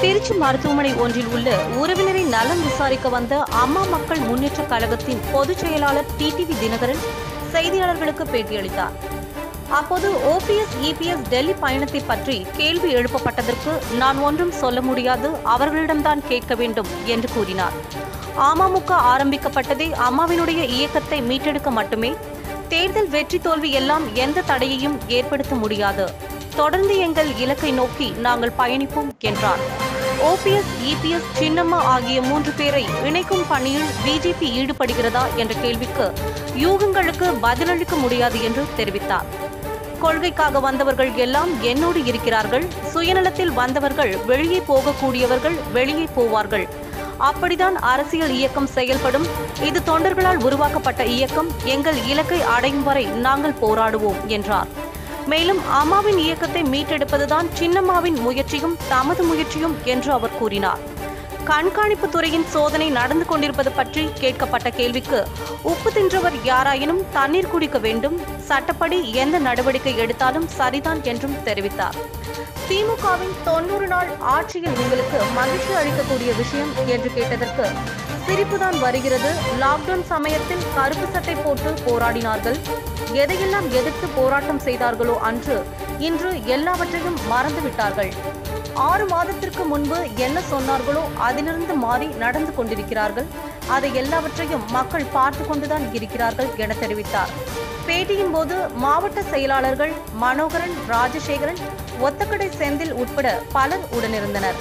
திருச்சி மருத்துவமனை ஒன்றில் உள்ள உறவினரை நலம் விசாரிக்க வந்த அம்மா மக்கள் முன்னேற்றக் கழகத்தின் பொதுச் செயலாளர் டிடிவி தினகரன் செய்தியாளர்களுக்கு பேட்டியளித்தார் அப்போது ஓபிஎஸ் இபிஎஸ் டெல்லி பயணத்தை பற்றி கேள்வி எழுப்பப்பட்டதற்கு நான் ஒன்றும் சொல்ல முடியாது அவர்களிடம்தான் கேட்க வேண்டும் என்று கூறினார் அமமுக ஆரம்பிக்கப்பட்டதே அம்மாவினுடைய இயக்கத்தை மீட்டெடுக்க மட்டுமே தேர்தல் வெற்றி தோல்வி எல்லாம் எந்த தடையையும் ஏற்படுத்த முடியாது தொடர்ந்து எங்கள் இலக்கை நோக்கி நாங்கள் பயணிப்போம் என்றார் ஓபிஎஸ் இபிஎஸ் சின்னம்மா ஆகிய மூன்று பேரை இணைக்கும் பணியில் பிஜேபி ஈடுபடுகிறதா என்ற கேள்விக்கு யூகங்களுக்கு பதிலளிக்க முடியாது என்று தெரிவித்தார் கொள்கைக்காக வந்தவர்கள் எல்லாம் என்னோடு இருக்கிறார்கள் சுயநலத்தில் வந்தவர்கள் வெளியே போகக்கூடியவர்கள் வெளியே போவார்கள் அப்படிதான் அரசியல் இயக்கம் செயல்படும் இது தொண்டர்களால் உருவாக்கப்பட்ட இயக்கம் எங்கள் இலக்கை அடையும் வரை நாங்கள் போராடுவோம் என்றார் மேலும் அம்மாவின் இயக்கத்தை மீட்டெடுப்பதுதான் சின்னம்மாவின் முயற்சியும் தமது முயற்சியும் என்று அவர் கூறினார் கண்காணிப்பு துறையின் சோதனை நடந்து கொண்டிருப்பது பற்றி கேட்கப்பட்ட கேள்விக்கு உப்பு தின்றவர் யாராயினும் தண்ணீர் குடிக்க வேண்டும் சட்டப்படி எந்த நடவடிக்கை எடுத்தாலும் சரிதான் என்றும் தெரிவித்தார் திமுகவின் தொண்ணூறு நாள் ஆட்சியில் உங்களுக்கு மகிழ்ச்சி அளிக்கக்கூடிய விஷயம் என்று கேட்டதற்கு சிரிப்புதான் வருகிறது லாக்டவுன் சமயத்தில் கருப்பு சட்டை போட்டு போராடினார்கள் எதையெல்லாம் எதிர்த்து போராட்டம் செய்தார்களோ அன்று இன்று எல்லாவற்றையும் மறந்துவிட்டார்கள் ஆறு மாதத்திற்கு முன்பு என்ன சொன்னார்களோ அதிலிருந்து மாறி நடந்து கொண்டிருக்கிறார்கள் அதை எல்லாவற்றையும் மக்கள் பார்த்து கொண்டுதான் இருக்கிறார்கள் என தெரிவித்தார் பேட்டியின் போது மாவட்ட செயலாளர்கள் மனோகரன் ராஜசேகரன் ஒத்தக்கடை செந்தில் உட்பட பலர் உடனிருந்தனர்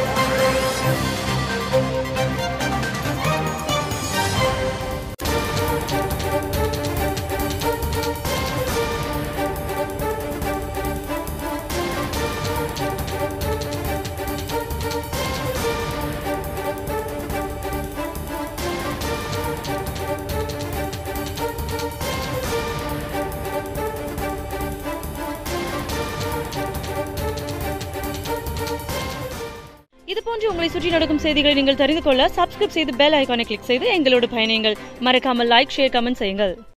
இது போன்று உங்களை சுற்றி நடக்கும் செய்திகளை நீங்கள் தெரிந்து கொள்ள சப்ஸ்கிரைப் செய்து பெல் ஐகானை கிளிக் செய்து எங்களோடு பயணியுங்கள் மறக்காமல் லைக் ஷேர் கமெண்ட் செய்யுங்கள்